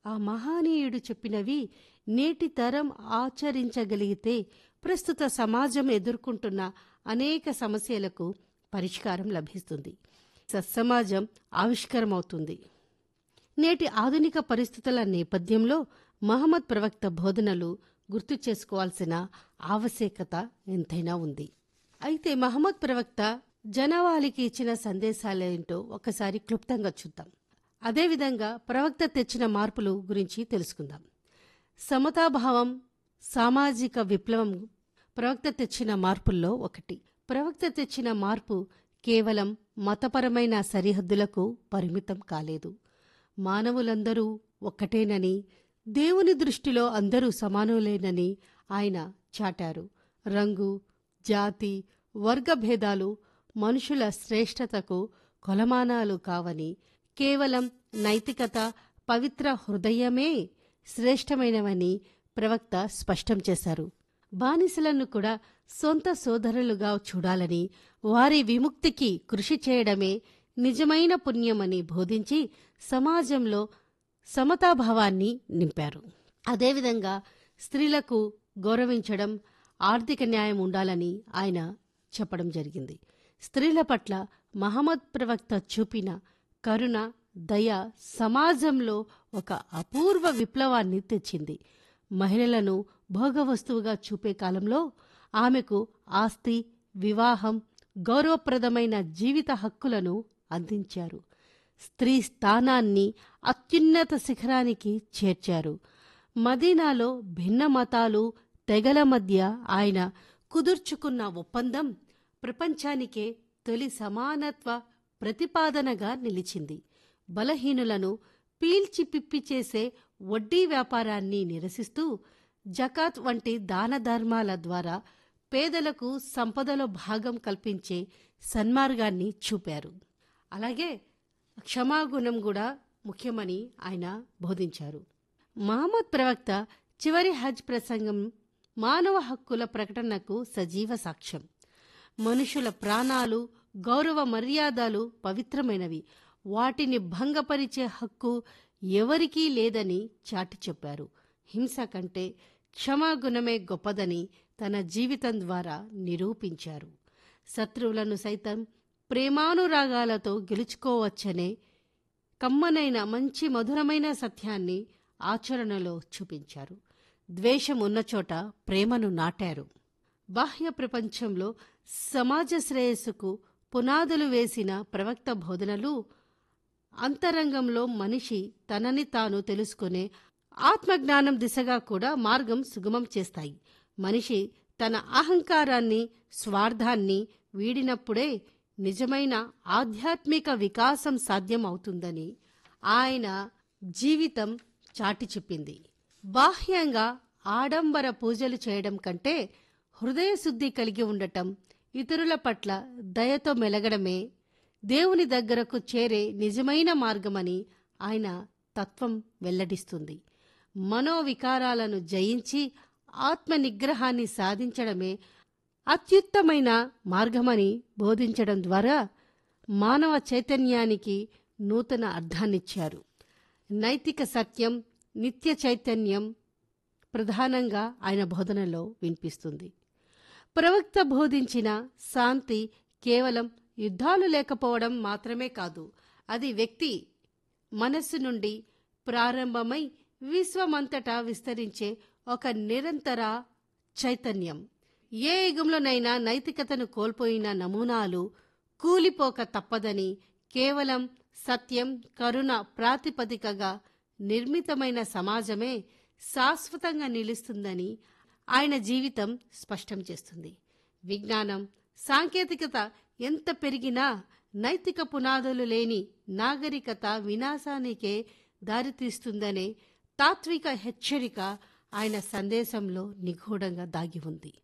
ఆ మహానీయుడు చెప్పినవి నేటి తరం ఆచరించగలిగితే ప్రస్తుత సమాజం ఎదుర్కొంటున్న అనేక సమస్యలకు పరిష్కారం లభిస్తుంది సత్సమాజం ఆవిష్కరమవుతుంది నేటి ఆధునిక పరిస్థితుల నేపథ్యంలో మహమ్మద్ ప్రవక్త బోధనలు గుర్తు చేసుకోవాల్సిన ఆవశ్యకత ఎంతైనా ఉంది అయితే మహమ్మద్ ప్రవక్త జనవాళికి ఇచ్చిన సందేశాలేంటో ఒకసారి క్లుప్తంగా చూద్దాం అదేవిధంగా ప్రవక్త తెచ్చిన మార్పులు గురించి తెలుసుకుందాం సమతాభావం సామాజిక విప్లవం ప్రవక్త తెచ్చిన మార్పుల్లో ఒకటి ప్రవక్త తెచ్చిన మార్పు కేవలం మతపరమైన సరిహద్దులకు పరిమితం కాలేదు మానవులందరూ ఒక్కటేనని దేవుని దృష్టిలో అందరూ సమానులేనని ఆయన చాటారు రంగు జాతి వర్గభేదాలు మనుషుల శ్రేష్టతకు కొలమానాలు కావని కేవలం నైతికత పవిత్ర హృదయమే శ్రేష్టమైనవని ప్రవక్త స్పష్టం చేశారు బానిసలను కూడా సొంత సోదరులుగా చూడాలని వారి విముక్తికి కృషి చేయడమే నిజమైన పుణ్యమని బోధించి సమాజంలో సమతాభావాన్ని నింపారు అదేవిధంగా స్త్రీలకు గౌరవించడం ఆర్థిక న్యాయం ఉండాలని ఆయన చెప్పడం జరిగింది స్త్రీల పట్ల మహమ్మద్ ప్రవక్త చూపిన కరుణ దయ సమాజంలో ఒక అపూర్వ విప్లవాన్ని తెచ్చింది మహిళలను భోగవస్తువుగా చూపే కాలంలో ఆమెకు ఆస్తి వివాహం గౌరవప్రదమైన జీవిత హక్కులను అందించారు స్త్రీ స్థానాన్ని అత్యున్నత శిఖరానికి చేర్చారు మదీనాలో భిన్న మతాలు తెగల మధ్య ఆయన కుదుర్చుకున్న ఒప్పందం ప్రపంచానికే తొలి సమానత్వ ప్రతిపాదనగా నిలిచింది బలహీనులను పీల్చి పిప్పి చేసే వడ్డీ వ్యాపారాన్ని నిరసిస్తూ జకాత్ వంటి దాన ధర్మాల ద్వారా పేదలకు సంపదలో భాగం కల్పించే సన్మార్గాన్ని చూపారు అలాగే క్షమాగుణం కూడా ముఖ్యమని ఆయన బోధించారు మహమ్మద్ ప్రవక్త చివరి హజ్ ప్రసంగం మానవ హక్కుల ప్రకటనకు సజీవ సాక్ష్యం మనుషుల ప్రాణాలు గౌరవ మర్యాదలు పవిత్రమైనవి వాటిని భంగపరిచే హక్కు ఎవరికీ లేదని చాటి చెప్పారు హింస కంటే క్షమాగుణమే గొప్పదని తన జీవితం ద్వారా నిరూపించారు శత్రువులను సైతం ప్రేమానురాగాలతో గెలుచుకోవచ్చనే కమ్మనైన మంచి మధురమైన సత్యాన్ని ఆచరణలో చూపించారు ద్వేషం ఉన్న చోట ప్రేమను నాటారు బాహ్య ప్రపంచంలో సమాజ శ్రేయస్సుకు పునాదులు వేసిన ప్రవక్త బోధనలు అంతరంగంలో మనిషి తనని తాను తెలుసుకునే ఆత్మజ్ఞానం దిశగా కూడా మార్గం సుగమం చేస్తాయి మనిషి తన అహంకారాన్ని స్వార్థాన్ని వీడినప్పుడే నిజమైన ఆధ్యాత్మిక వికాసం సాధ్యం అవుతుందని ఆయన జీవితం చాటి చెప్పింది బాహ్యంగా ఆడంబర పూజలు చేయడం కంటే హృదయశుద్ధి కలిగి ఉండటం ఇతరుల పట్ల దయతో మెలగడమే దేవుని దగ్గరకు చేరే నిజమైన మార్గమని ఆయన తత్వం వెల్లడిస్తుంది మనోవికారాలను జయించి ఆత్మ నిగ్రహాన్ని సాధించడమే అత్యుత్తమైన మార్గమని బోధించడం ద్వారా మానవ చైతన్యానికి నూతన అర్థాన్నిచ్చారు నైతిక సత్యం నిత్య చైతన్యం ప్రధానంగా ఆయన బోధనలో వినిపిస్తుంది ప్రవక్త బోధించిన శాంతి కేవలం యుద్ధాలు లేకపోవడం మాత్రమే కాదు అది వ్యక్తి మనస్సు నుండి ప్రారంభమై విశ్వమంతటా విస్తరించే ఒక నిరంతర చైతన్యం ఏ యుగంలోనైనా నైతికతను కోల్పోయిన నమూనాలు కూలిపోక తప్పదని కేవలం సత్యం కరుణ ప్రాతిపదికగా నిర్మితమైన సమాజమే శాశ్వతంగా నిలుస్తుందని ఆయన జీవితం స్పష్టం చేస్తుంది విజ్ఞానం సాంకేతికత ఎంత పెరిగినా నైతిక పునాదులు లేని నాగరికత వినాశానికే దారితీస్తుందనే తాత్విక హెచ్చరిక ఆయన సందేశంలో నిగూఢంగా దాగి ఉంది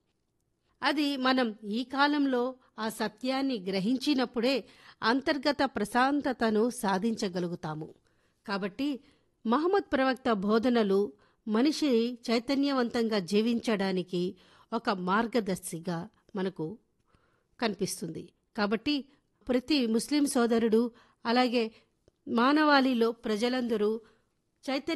అది మనం ఈ కాలంలో ఆ సత్యాన్ని గ్రహించినప్పుడే అంతర్గత ప్రశాంతతను సాధించగలుగుతాము కాబట్టి మహమ్మద్ ప్రవక్త బోధనలు మనిషి చైతన్యవంతంగా జీవించడానికి ఒక మార్గదర్శిగా మనకు కనిపిస్తుంది కాబట్టి ప్రతి ముస్లిం సోదరుడు అలాగే మానవాళిలో ప్రజలందరూ చైతన్య